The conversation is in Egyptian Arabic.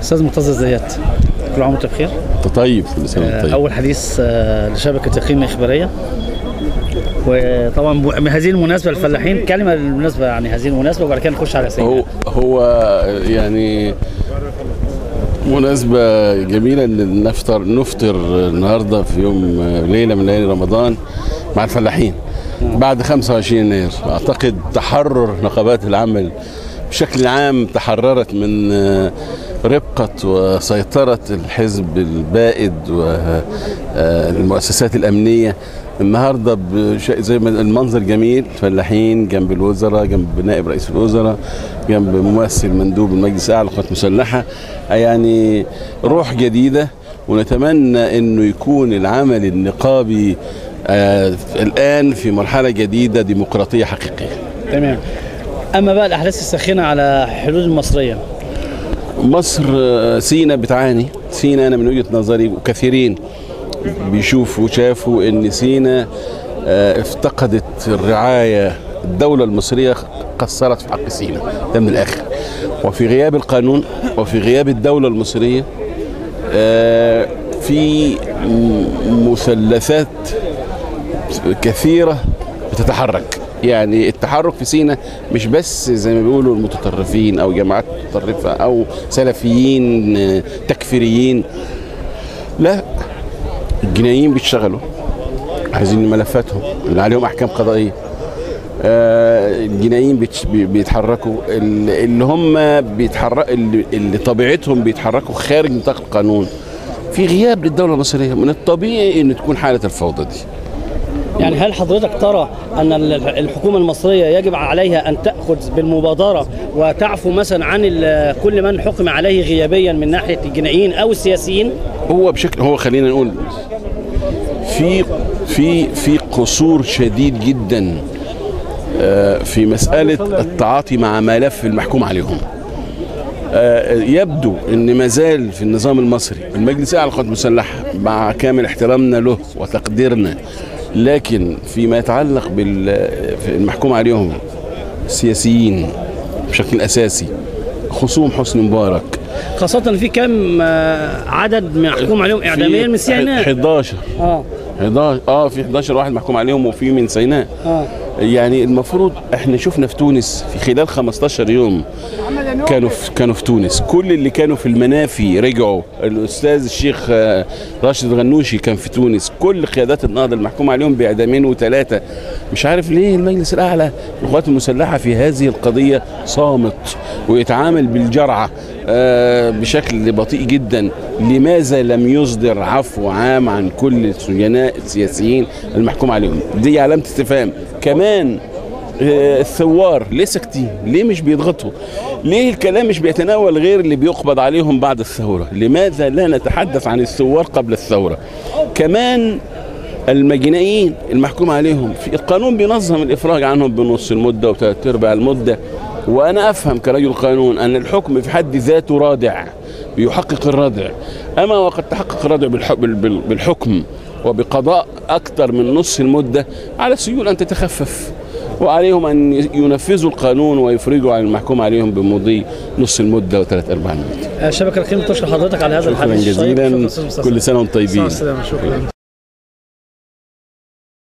استاذ منتظر زيات كل عام وانت بخير انت طيب كل سنه وانت آه، طيب اول حديث آه، لشبكه القيمه الاخباريه وطبعا ب- بهذه المناسبه الفلاحين كلمه بالمناسبه يعني هذه المناسبه وبعد كده نخش على سيدنا هو هو يعني مناسبة جميلة ان نفطر نفطر النهارده في يوم ليلة من ليالي رمضان مع الفلاحين بعد 25 يناير اعتقد تحرر نقابات العمل بشكل عام تحررت من ربقة وسيطرة الحزب البائد والمؤسسات الأمنية النهارده بشيء زي ما المنظر جميل فلاحين جنب الوزراء جنب نائب رئيس الوزراء جنب ممثل مندوب المجلس الاعلى للقوات المسلحه يعني روح جديده ونتمنى انه يكون العمل النقابي آه الان في مرحله جديده ديمقراطيه حقيقيه تمام اما بقى الاحداث الساخنه على حدود المصريه مصر آه، سينا بتعاني سينا انا من وجهه نظري وكثيرين بيشوفوا وشافوا ان سينا آه، افتقدت الرعايه الدوله المصريه قصرت في حق سينا ده من الاخر وفي غياب القانون وفي غياب الدوله المصريه آه، في م- مثلثات كثيره بتتحرك يعني التحرك في سينا مش بس زي ما بيقولوا المتطرفين او جماعات متطرفه او سلفيين آه، تكفيريين لا الجنايين بيشتغلوا عايزين ملفاتهم اللي عليهم احكام قضائيه آه، الجنايين بيتش- بي- بيتحركوا ال- اللي هم بيتحرك اللي, اللي طبيعتهم بيتحركوا خارج نطاق القانون في غياب للدوله المصريه من الطبيعي ان تكون حاله الفوضى دي يعني هل حضرتك ترى ان ال- الحكومه المصريه يجب عليها ان تاخذ بالمبادره وتعفو مثلا عن ال- كل من حكم عليه غيابيا من ناحيه الجنائيين او السياسيين هو بشكل هو خلينا نقول في في في قصور شديد جدا آه، في مسألة التعاطي مع ملف المحكوم عليهم آه، يبدو ان ما زال في النظام المصري المجلس الاعلى للقوات المسلحه مع كامل احترامنا له وتقديرنا لكن فيما يتعلق بالمحكوم عليهم سياسيين بشكل اساسي خصوم حسني مبارك خاصه في كم آه، عدد محكوم عليهم اعداميا من سيناء 11 اه 11 اه في 11 واحد محكوم عليهم وفي من سيناء اه يعني المفروض احنا شفنا في تونس في خلال 15 يوم كانوا في كانوا في تونس كل اللي كانوا في المنافي رجعوا الاستاذ الشيخ آه، راشد غنوشي كان في تونس كل قيادات النهضه المحكوم عليهم باعدامين وثلاثه مش عارف ليه المجلس الاعلى للقوات المسلحه في هذه القضيه صامت ويتعامل بالجرعه آه، بشكل بطيء جدا لماذا لم يصدر عفو عام عن كل السجناء السياسيين المحكوم عليهم دي علامه استفهام كمان آه، الثوار ليه ساكتين؟ ليه مش بيضغطوا؟ ليه الكلام مش بيتناول غير اللي بيقبض عليهم بعد الثورة؟ لماذا لا نتحدث عن الثوار قبل الثورة؟ كمان المجنائيين المحكوم عليهم في القانون بينظم الافراج عنهم بنص المده وثلاث ارباع المده وانا افهم كرجل قانون ان الحكم في حد ذاته رادع بيحقق الردع اما وقد تحقق الردع بالح- بال- بال- بالحكم وبقضاء اكثر من نص المده على السيول ان تتخفف وعليهم ان ينفذوا القانون ويفرجوا عن المحكوم عليهم بمضي نص المده وثلاث ارباع المده آه، شبكه القيم تشكر حضرتك على هذا شكرا الحديث الشيق. جزيلا شكرا أستاذ مصطفى. كل سنه وانتم طيبين مع السلامه شكرا